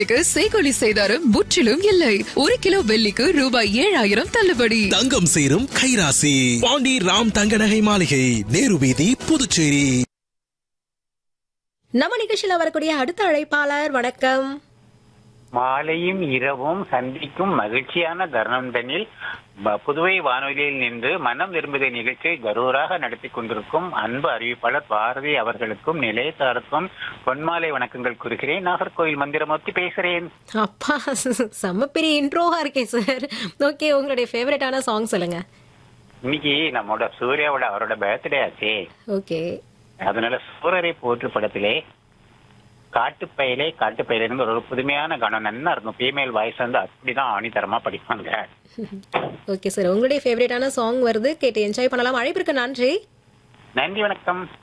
செய்கொலி செய்தாரும் முற்றிலும் இல்லை ஒரு கிலோ வெள்ளிக்கு ரூபாய் ஏழாயிரம் தள்ளுபடி தங்கம் சேரும் கைராசி பாண்டி ராம் தங்க நகை மாளிகை நேரு வீதி புதுச்சேரி நம்ம நிகழ்ச்சியில வரக்கூடிய அடுத்த அழைப்பாளர் வணக்கம் மாலையும் இரவும் சந்திக்கும் மகிழ்ச்சியான தருணந்தனில் ப- புதுவை வானொலியில் நின்று மனம் விரும்புகிற நிகழ்ச்சியை கரூராக நடத்தி கொண்டிருக்கும் அன்பு அறிவிப்பாளர் பாரதி அவர்களுக்கும் நிலையத்தாருக்கும் பொன்மாலை வணக்கங்கள் கூறுகிறேன் நாகர்கோவில் மந்திரமூர்த்தி பேசுறேன் அப்பா செம்ம பெரிய இன்ட்ரோவா இருக்கே சார் ஓகே உங்களுடைய ஃபேவரட்டான சாங் சொல்லுங்க இன்னைக்கு நம்மோட சூர்யாவோட அவரோட பர்த்டே ஆச்சே ஓகே அதனால சூரரை போற்று படத்திலே காட்டுப்பயலே காட்டுப்பயலேருந்து ஒரு புதுமையான கானம் நல்லா இருக்கும் ஃபீமேல் வாய்ஸ் வந்து அப்படிதான் ஆணித்தரமா படிப்பாங்க ஓகே சார் உங்களுடைய ஃபேவரட்டான சாங் வருது கேட்டு என்ஜாய் பண்ணலாம் அழைப்பிற்கு நன்றி நன்றி வணக்கம்